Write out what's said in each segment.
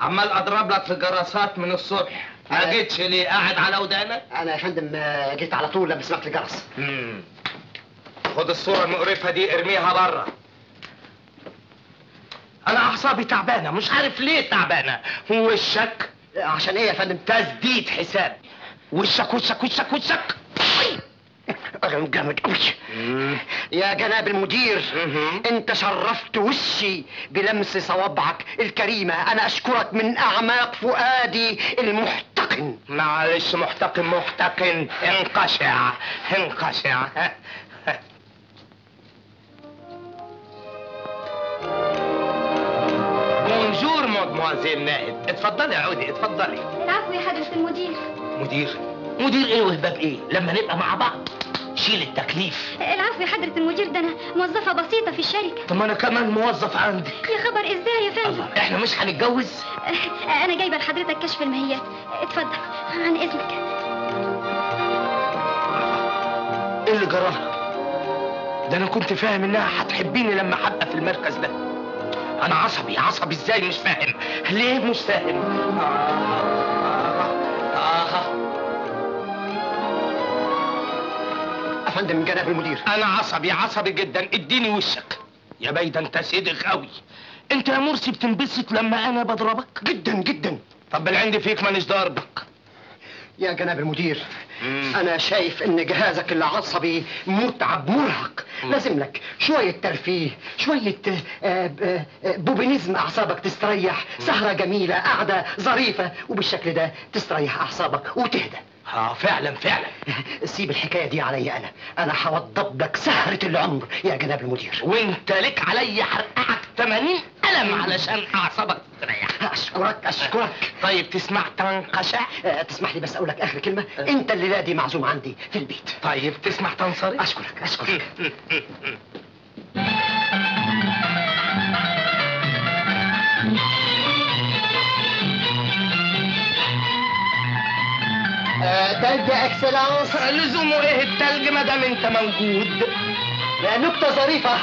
عمال اضرب لك في جراسات من الصبح ما أنا- جيتش ليه قاعد على ودانك انا يا فندم آه، جيت على طول لما سمعت الجرس مم. خد الصورة المقرفة دي ارميها بره انا اعصابي تعبانة مش عارف ليه تعبانة وشك آه، عشان ايه يا فندم تسديد حساب وشك وشك وشك وشك أنا جامد قوي يا جناب المدير مهم. انت شرفت وشي بلمس صوابعك الكريمة انا اشكرك من اعماق فؤادي المحتقن معلش محتقن محتقن انقشع انقشع بونجور مادموازيل نائد اتفضلي عودي اتفضلي العفو يا حضرة المدير مدير مدير ايه وهباب ايه لما نبقى مع بعض شيل التكليف العفو يا حضرة المدير ده أنا موظفة بسيطة في الشركة طب ما انا كمان موظف عندك يا خبر إزاي يا فندم الله احنا مش هنتجوز آه، أنا جايبة لحضرتك كشف المهيات اتفضل عن إذنك ايه اللي جراها ده انا كنت فاهم انها هتحبيني لما هبقى في المركز ده انا عصبي عصبي ازاي مش فاهم ليه مش فاهم آه آه آه. يا فندم جناب المدير انا عصبي عصبي جدا اديني وشك يا بيدا انت صدق قوي انت يا مرسي بتنبسط لما انا بضربك جدا جدا طب العند فيك مانيش ضاربك يا جناب المدير انا شايف ان جهازك العصبي متعب مرهق لازم لك شوية ترفيه شوية آه، آه، آه، بوبينيزم اعصابك تستريح سهرة جميلة قعدة ظريفة وبالشكل ده تستريح اعصابك وتهدى اه فعلا فعلا سيب الحكاية دي عليا انا انا هوضب لك سهرة العمر يا جناب المدير وانت لك عليا حرقعك 80 قلم علشان اعصابك تستريح اشكرك اشكرك طيب تسمع تنقشع آه، تسمح لي بس اقول لك اخر كلمة انت الليلة دي معزوم عندي في البيت طيب تسمع تنصرف اشكرك اشكرك تلج اكسلانس لزومه ايه التلج ما دام انت موجود نكتة ظريفة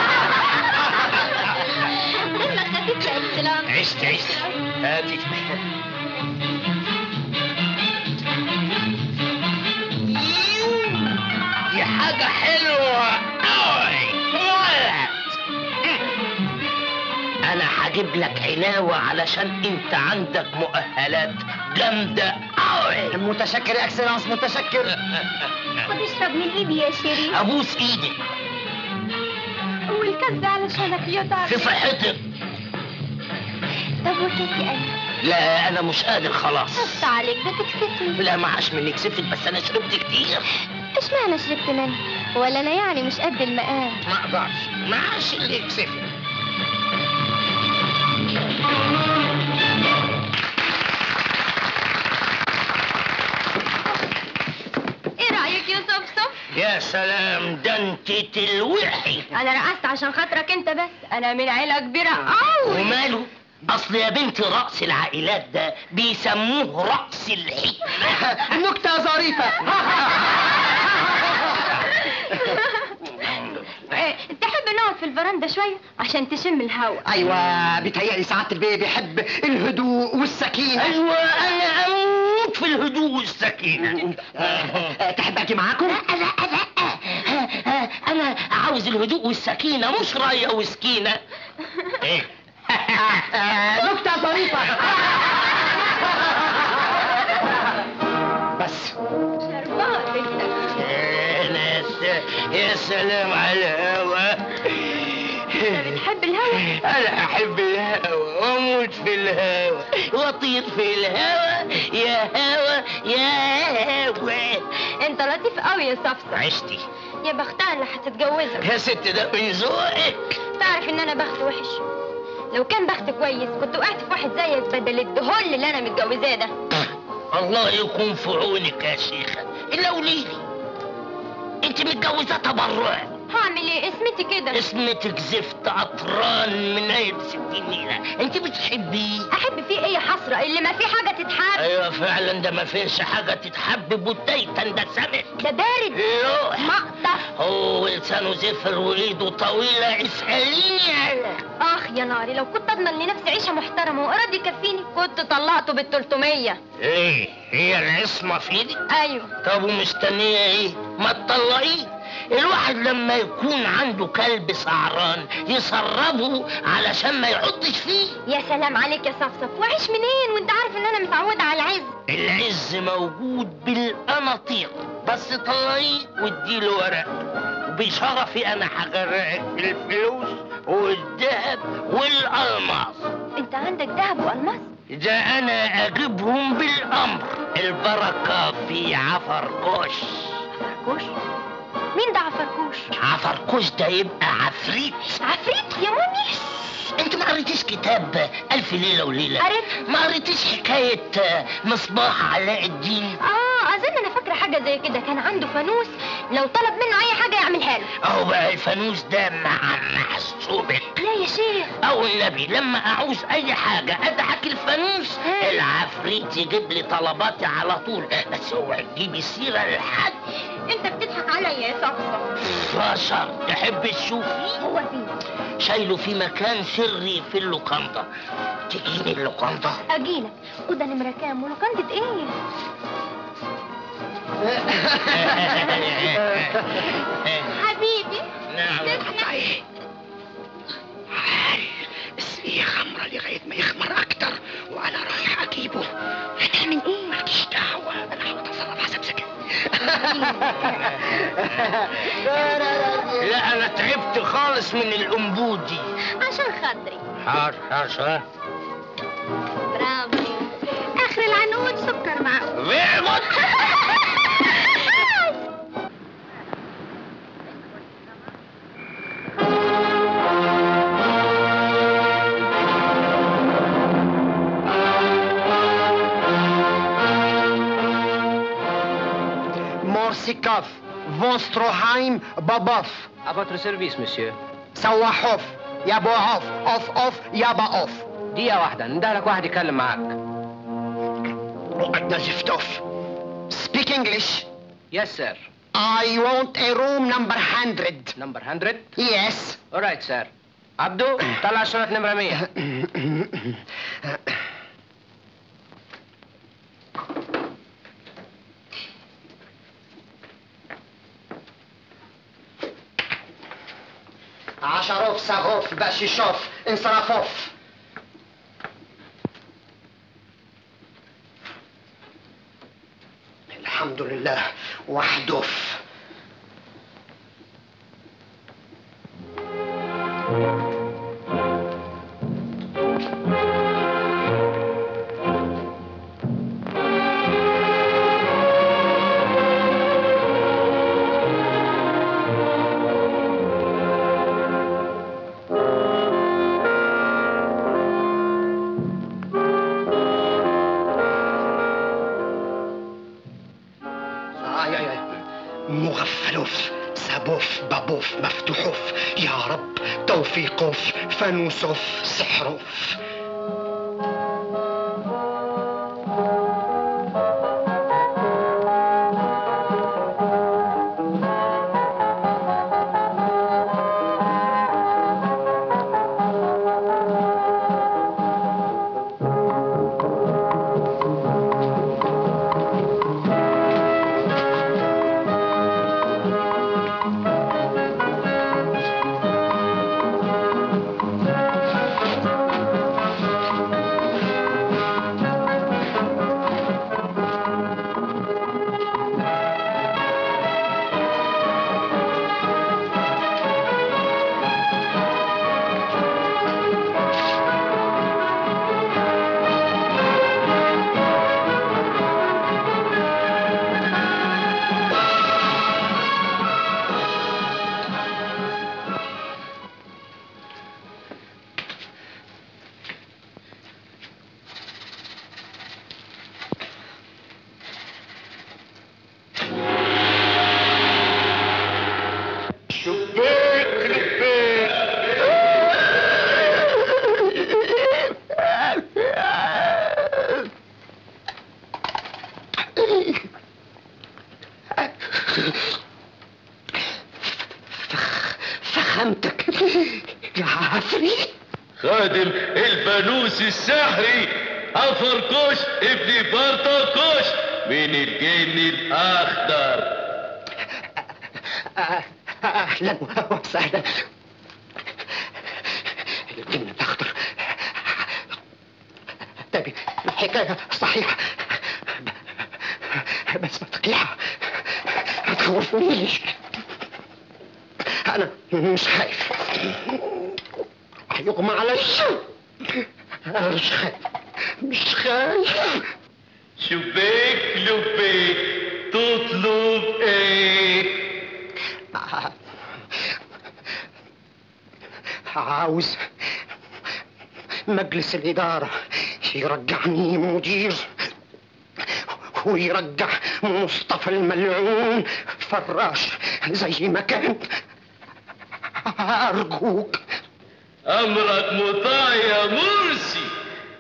دمك خفيف يا إكسلان عشت عشت هاتي دي حاجة حلوة أوي ولد أنا هجيب لك علاوة علشان أنت عندك مؤهلات جامدة أوي متشكر يا اكسلانس متشكر خد اشرب من إيدي يا شيرين أبوس إيدك والكاس ده علشانك يا دار في صحتك طب وكاسي أنا لا أنا مش قادر خلاص خفت عليك ده تكسفني لا ما عاش مني كسفت بس أنا شربت كتير اشمعنى شربت منه ولا أنا يعني مش قد المقام ما أقدرش ما عاش اللي يكسفني ايه رأيك يا صفصف؟ يا سلام ده انت تلوحي انا رقصت عشان خاطرك انت بس انا من عيلة كبيرة قوي وماله اصل يا بنتي رقص العائلات ده بيسموه رقص الحكمة نكتة ظريفة إيه، تحب نقعد في الفرندا شوية عشان تشم الهوا ايوه بيتهيألي سعادة البيه بيحب الهدوء والسكينة ايوه انا اموت في الهدوء والسكينة آه، تحب اجي معاكم؟ لا لا لا انا عاوز الهدوء والسكينة مش راية وسكينة ايه آه، نكتة ظريفة بس شربات انت يا ناس يا سلام على الهوا بتحب الهوا انا احب الهوا واموت في الهوا واطير في الهوا يا هوا يا هوا انت لطيف قوي يا صفصف عشتي يا بختها اللي هتتجوزك يا ست ده من ذوقك تعرف ان انا بخت وحش لو كان بخت كويس كنت وقعت في واحد زيك بدل الدهول اللي انا متجوزاه ده الله يكون في عونك يا شيخة الا قوليلي انت متجوزة تبرع هعمل ايه اسمتي كده اسمتك زفت عطران من عيب ستين نيلة انت بتحبيه احب فيه ايه يا حسره اللي ما فيه حاجه تتحب ايوه فعلا ده ما فيش حاجة تتحب بداية ده سمك ده بارد يروح مقطع هو لسانه زفر وايده طويلة اسأليني على اخ يا ناري لو كنت اضمن لنفسي عيشه محترمه وقرض يكفيني كنت طلقته بال 300 ايه هي العصمة في ايدك ايوه طب ومستنية ايه ما تطلقيه الواحد لما يكون عنده كلب سعران يسربه علشان ما يعضش فيه يا سلام عليك يا صفصف وعيش منين وانت عارف ان انا متعوده على العز العز موجود بالقناطير بس طلعيه واديله ورق وبشرفي انا هغرقك في الفلوس والذهب والالماس انت عندك ذهب والماس ده انا اجيبهم بالامر البركه في عفركوش عفركوش مين ده عفركوش عفركوش ده يبقى عفريت عفريت يا مامي انت ما قريتيش كتاب الف ليله وليله قريت. ما قريتيش حكايه مصباح علاء الدين اه اظن انا فاكره حاجه زي كده كان عنده فانوس لو طلب منه اي حاجه يعملها له اهو بقى الفانوس ده مع محسوبك لا يا شيخ او النبي لما اعوز اي حاجه ادعك الفانوس ها. العفريت يجيب لي طلباتي على طول بس اوعي تجيبي سيره لحد انت بتضحك عليا يا صفصف بشر تحب تشوفي هو فين شايله في مكان سري في اللوكاندا تجيني اللوكاندا اجيلك اوضه نمره كام ولوكانده ايه حبيبي نعم طيب عال اسقيه خمرة لغاية ما يخمر أكتر وأنا رايح أجيبه هتعمل ايه مالكيش دعوة أنا هتصرف حسب ذكائي لا انا تعبت خالص من الانبوب دي عشان خاطري حاضر حاضر برافو اخر العنقود سكر معقول Very good. مورسيكوف فونستروهايم بابوف À votre service, monsieur. سواحوف يابا اوف اوف اوف يابا اوف دقيقة واحدة نده لك واحد يتكلم معاك. رؤد زفتوف Speak English Yes, sir. I want a room number 100 Number 100. Yes All right, sir. عبدو طلع شنط نمرة 100. عشروف سغوف باشيشوف انصرافوف الحمد لله وحدوف آي آي آي. مغفلوف سابوف بابوف مفتوحوف يا رب توفيقوف فانوسوف سحروف خادم الفانوس السحري أفركوش ابن برطاكوش من الجن الأخضر آه، اهلا وسهلا الجن الاخضر تبي الحكايه صحيحه بس ما تقلعها ما تخوفنيش انا مش خايف هيغمى علي انا مش خايف مش خايف شبيك لبيك تطلب ايه عاوز مجلس الإدارة يرجعني مدير ويرجع مصطفى الملعون فراش زي ما كان أرجوك أمرك مطاع يا مرسي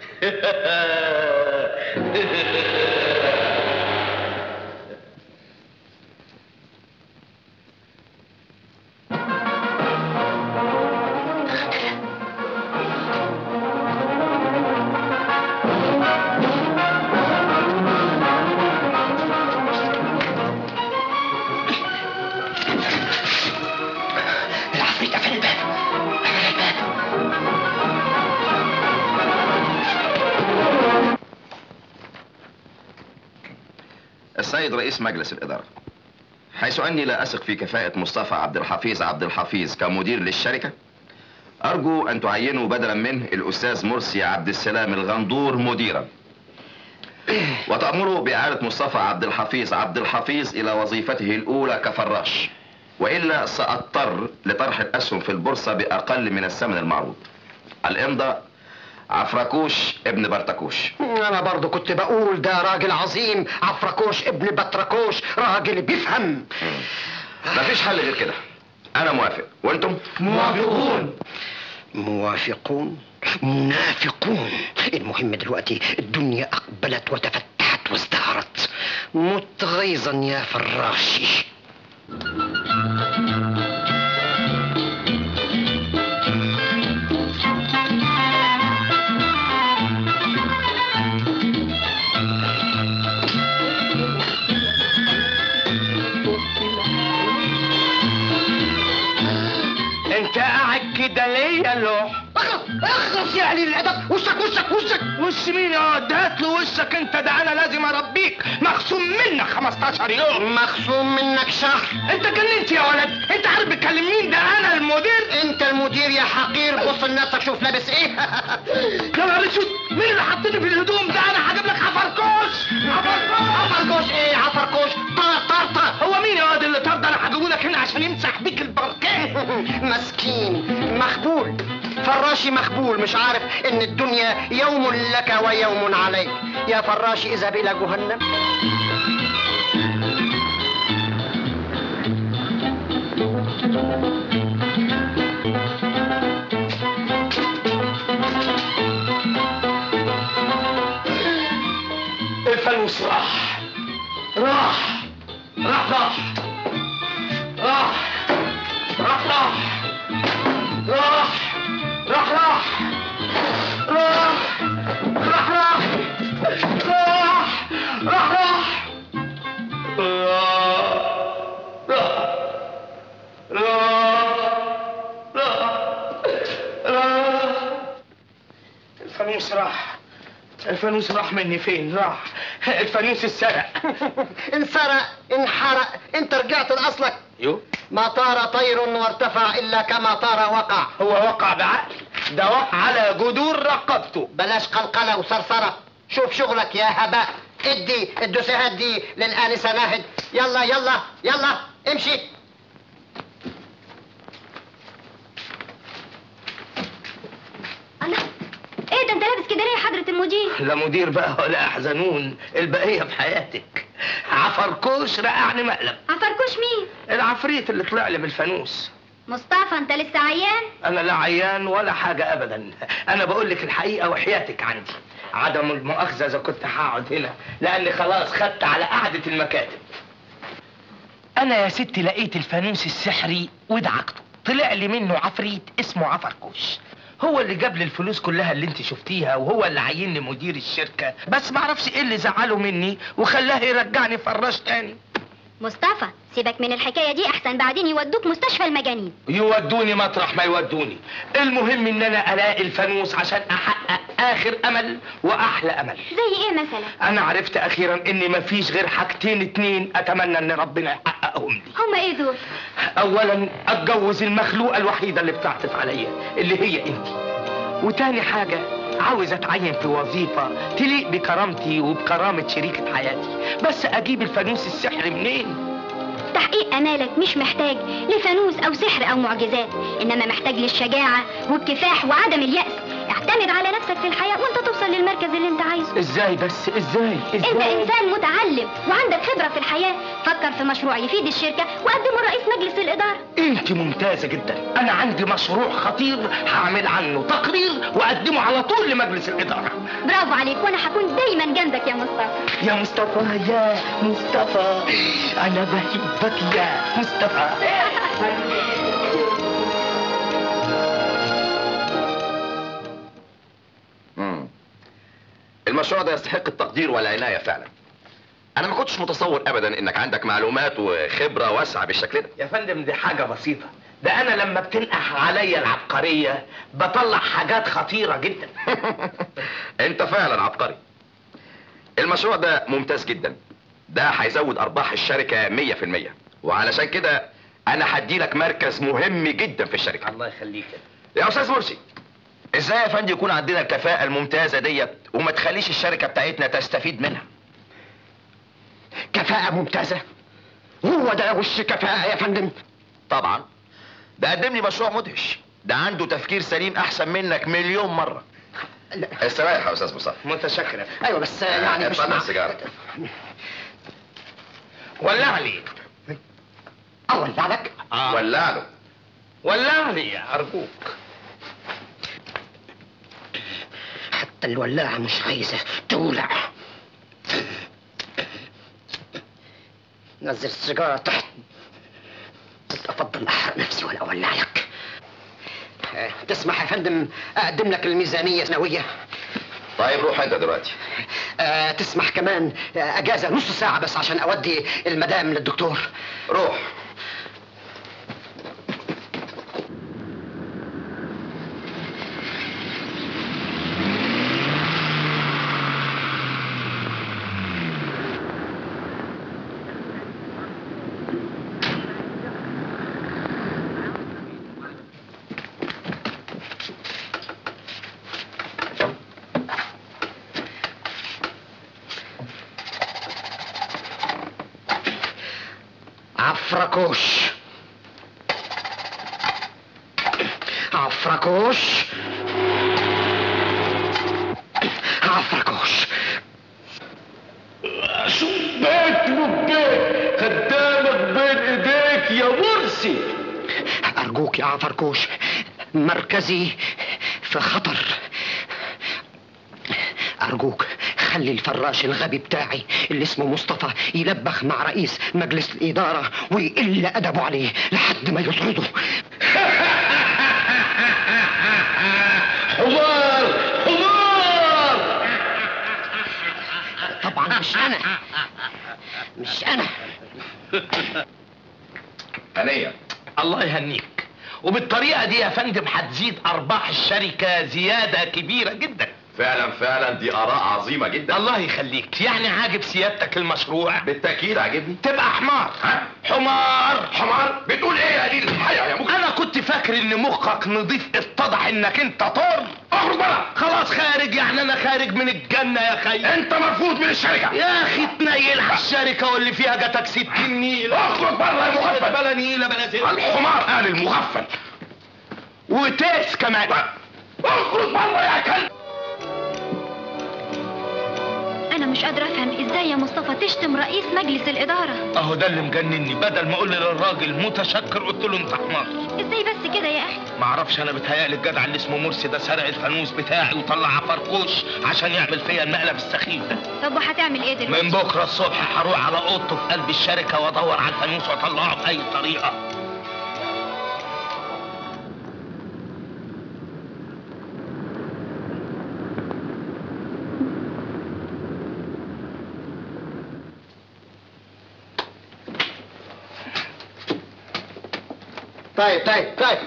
العفريت قفل الباب قفل الباب السيد رئيس مجلس الإدارة حيث أني لا أثق في كفاءة مصطفى عبد الحفيظ عبد الحفيظ كمدير للشركة أرجو أن تعينوا بدلا منه الأستاذ مرسي عبد السلام الغندور مديرا وتأمروا بإعادة مصطفى عبد الحفيظ عبد الحفيظ إلى وظيفته الأولى كفراش وإلا سأضطر لطرح الأسهم في البورصة بأقل من الثمن المعروض الإمضاء عفركوش ابن برتكوش أنا برضو كنت بقول ده راجل عظيم عفركوش ابن بطركوش راجل بيفهم مفيش حل غير كده أنا موافق وأنتم؟ موافقون موافقون منافقون المهم دلوقتي الدنيا أقبلت وتفتحت وازدهرت مت غيظا يا فراشي انت قاعد كده ليه يا لوح اخلص يا قليل الادب وشك وشك وشك وش مين يا ده هات له وشك انت ده انا لازم اربيك مخصوم منك 15 يوم مخصوم منك شهر انت جننت يا ولد انت عارف بتكلم مين ده انا المدير انت المدير يا حقير بص لنفسك شوف لابس ايه يا نهار اسود مين اللي حطني في الهدوم ده انا هجيب لك عفركوش عفركوش عفركوش ايه عفركوش طر طر طر هو مين يا واد اللي طرد انا هجيبه لك هنا عشان يمسح بيك البركان مسكين مخبول فراشي مخبول مش عارف ان الدنيا يوم لك ويوم عليك يا فراشي اذهب الى جهنم الفانوس راح راح راح راح راح راح راح راح راح راح راح راح راح راح راح راح الفانوس راح الفانوس راح مني فين راح الفانوس اتسرق انسرق انحرق انت رجعت لاصلك يو ما طار طير وارتفع الا كما طار وقع هو وقع بعقل ده وقع على جذور رقبته بلاش قلقله وصرصره شوف شغلك يا هباء ادي الدوسيهات دي للانسه ناهد يلا يلا يلا امشي الله ايه ده انت لابس كده ليه يا حضرة المدير لا مدير بقى ولا احزنون البقيه في حياتك عفركوش رقعني مقلب عفركوش مين العفريت اللي طلع لي بالفانوس مصطفى انت لسه عيان انا لا عيان ولا حاجه ابدا انا بقول لك الحقيقه وحياتك عندي عدم المؤاخذه اذا كنت هقعد هنا لاني خلاص خدت على قعده المكاتب انا يا ستي لقيت الفانوس السحري ودعكته طلع لي منه عفريت اسمه عفركوش هو اللي جاب لي الفلوس كلها اللي انت شفتيها وهو اللي عيني مدير الشركه بس ما اعرفش ايه اللي زعله مني وخلاه يرجعني فراش تاني مصطفى سيبك من الحكايه دي احسن بعدين يودوك مستشفى المجانين يودوني مطرح ما يودوني المهم ان انا الاقي الفانوس عشان احقق اخر امل واحلى امل زي ايه مثلا انا عرفت اخيرا ان مفيش غير حاجتين اتنين اتمنى ان ربنا يحققهم لي هما ايه دول اولا اتجوز المخلوقه الوحيده اللي بتعطف عليا اللي هي انت وتاني حاجه عاوز اتعين في وظيفه تليق بكرامتي وبكرامه شريكه حياتي بس اجيب الفانوس السحري منين تحقيق امالك مش محتاج لفانوس او سحر او معجزات انما محتاج للشجاعه والكفاح وعدم الياس اعتمد على نفسك في الحياه وانت توصل للمركز اللي انت عايزه ازاي بس ازاي انت ازاي انسان متعلم وعندك خبره في الحياه فكر في مشروع يفيد الشركه وقدمه لرئيس مجلس الاداره انت ممتازه جدا انا عندي مشروع خطير هعمل عنه تقرير واقدمه على طول لمجلس الاداره برافو عليك وانا هكون دايما جنبك يا مصطفى يا مصطفى يا مصطفى انا بحبك يا مصطفى مم. المشروع ده يستحق التقدير والعناية فعلا انا ما كنتش متصور ابدا انك عندك معلومات وخبرة واسعة بالشكل ده يا فندم دي حاجة بسيطة ده أنا لما بتنقح عليا العبقرية بطلع حاجات خطيرة جدا انت فعلا عبقري المشروع ده ممتاز جدا ده هيزود ارباح الشركة مية في المية وعلشان كده انا هديلك مركز مهم جدا في الشركة الله يخليك يا استاذ مرسي ازاي يا فندم يكون عندنا الكفاءة الممتازة ديت وما تخليش الشركة بتاعتنا تستفيد منها كفاءة ممتازة هو ده وش كفاءة يا فندم طبعا ده قدم لي مشروع مدهش ده عنده تفكير سليم احسن منك مليون مرة لا. استريح يا استاذ مصطفى متشكر ايوه بس يعني مش اتفضل مع- السيجارة. ولع لي اولع لك آه. ولع له ولع لي أرجوك حتى الولاعة مش عايزة تولع نزل السيجارة تحت قلت افضل احرق نفسي ولا اولع لك آه، تسمح يا فندم اقدم لك الميزانية السنوية طيب روح انت دلوقتي آه، تسمح كمان آه، اجازة نص ساعة بس عشان اودي المدام للدكتور روح عفركوش عفركوش عفركوش شباك لبيك خدامك بين ايديك يا مرسي أرجوك يا عفركوش مركزي في خطر أرجوك خلي الفراش الغبي بتاعي اللي اسمه مصطفى يلبخ مع رئيس مجلس الإدارة ويقل أدبه عليه لحد ما يطرده حمار حمار طبعا مش أنا مش أنا هنية الله يهنيك وبالطريقة دي يا فندم هتزيد أرباح الشركة زيادة كبيرة جدا فعلا فعلا دي اراء عظيمة جدا الله يخليك يعني عاجب سيادتك المشروع بالتأكيد عاجبني تبقى حمار حمار حمار بتقول ايه يا قليل الحياة يا مخ انا كنت فاكر ان مخك نضيف اتضح انك انت طار اخرج بره خلاص خارج يعني انا خارج من الجنة يا خي انت مرفوض من الشركة يا اخي تنيل على الشركة واللي فيها جاتك ستين نيلة اخرج بره يا مغفل بلا نيلة بلا زيت الحمار قال المغفل وتيس كمان اخرج بره يا كلب انا مش قادره افهم ازاي يا مصطفى تشتم رئيس مجلس الاداره اهو ده اللي مجنني بدل ما اقول للراجل متشكر قلت له انت حمار ازاي بس كده يا اخي معرفش انا بتهيألي الجدع اللي اسمه مرسي ده سرق الفانوس بتاعي وطلع فركوش عشان يعمل فيا المقلب السخيف ده طب وهتعمل ايه دلوقتي من بكره الصبح هروح على اوضته في قلب الشركه وادور على الفانوس واطلعه باي طريقه طيب طيب طيب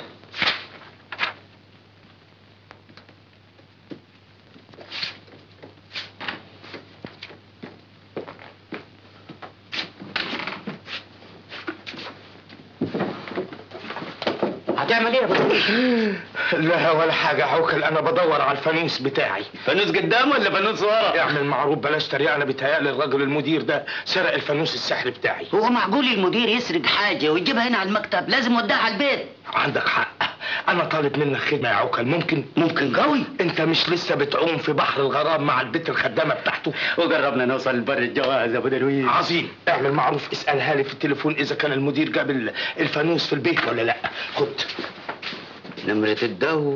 هتعمل ايه يا ابو لا ولا حاجة عوكل أنا بدور على الفانوس بتاعي فانوس قدام ولا فانوس ورا؟ اعمل معروف بلاش تريقة أنا بيتهيألي الراجل المدير ده سرق الفانوس السحري بتاعي هو معقول المدير يسرق حاجة ويجيبها هنا على المكتب لازم يوديها على البيت عندك حق أنا طالب منك خدمة يا عوكل ممكن ممكن قوي أنت مش لسه بتعوم في بحر الغرام مع البت الخدامة بتاعته وقربنا نوصل لبر الجواز يا ابو درويش عظيم اعمل معروف اسألها لي في التليفون إذا كان المدير جاب ال- الفانوس في البيت ولا لأ خد نمرة الدو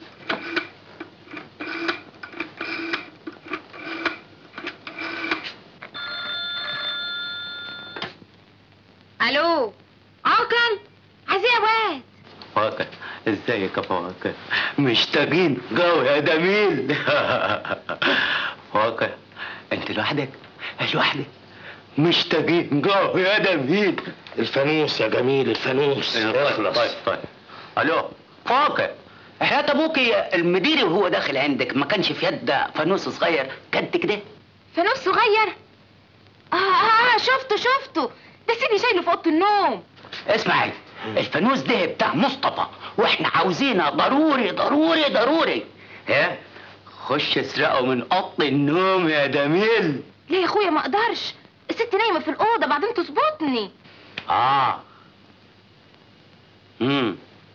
الو عوكل عايزين يا واد فاكر ازيك يا فاكر مشتاقين قوي يا جميل فاكر انت لوحدك لوحدك مشتاقين قوي يا جميل الفانوس يا جميل الفانوس اخلص طيب طيب الو فاكر حياة ابوك المدير وهو داخل عندك ما كانش في يد فانوس صغير قد كده فانوس صغير اه اه آه، شفته شفته ده سيدي شايله في اوضه النوم اسمعي الفانوس ده بتاع مصطفى واحنا عاوزينه ضروري ضروري ضروري ها خش اسرقه من اوضه النوم يا جميل ليه يا اخويا ما اقدرش الست نايمه في الاوضه بعدين تظبطني اه امم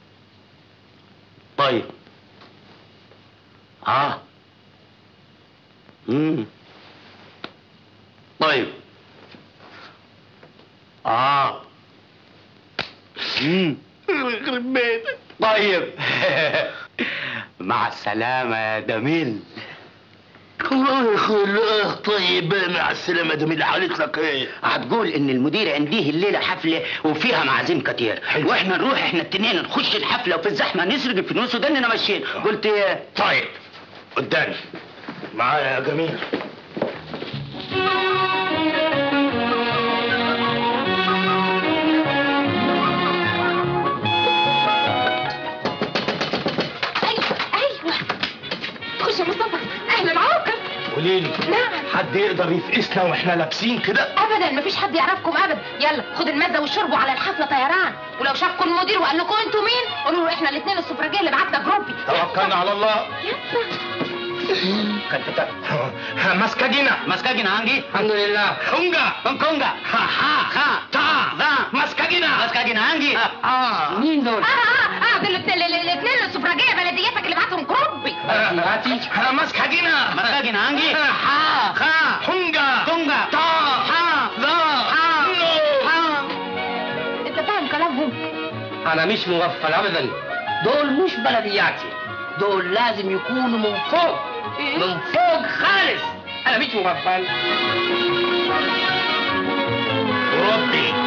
طيب اه امم طيب اه امم يخرب بيتك طيب مع السلامة يا جميل الله يخليك طيب مع السلامة جميل حالت لك ايه هتقول ان المدير عنديه الليله حفله وفيها معازيم كتير واحنا نروح احنا التنين نخش الحفله وفي الزحمه نسرق الفلوس ودننا ماشيين قلت ايه طيب قدامي معايا يا جميل ايوه ايوه خش يا مصطفى اهلا عوكل قولي لي نعم حد يقدر يفقسنا واحنا لابسين كده ابدا مفيش حد يعرفكم ابدا يلا خد المزه والشرب على الحفله طيران ولو شافكم المدير وقال لكم انتوا مين قولوا له احنا الاثنين السفرجيه اللي بعتنا جروبي توكلنا على الله كنت مسكجينا مسكاجين هانجي الحمد لله خنجة كونجا ها ها خا تا ذا مسكجينا مسكاجين هانجي اه مين دول اه اه اه دول الاثنين الاثنين السفرجيه بلدياتك اللي بعتهم جروبي هاتي ها مسكجينا مسكاجين هانجي ها خا خنجة كونجا تا ها ذا ها نو ها انت فاهم كلامهم انا مش مغفل ابدا دول مش بلدياتي دول لازم يكونوا من فوق من فوق خالص انا مش مغفل ربي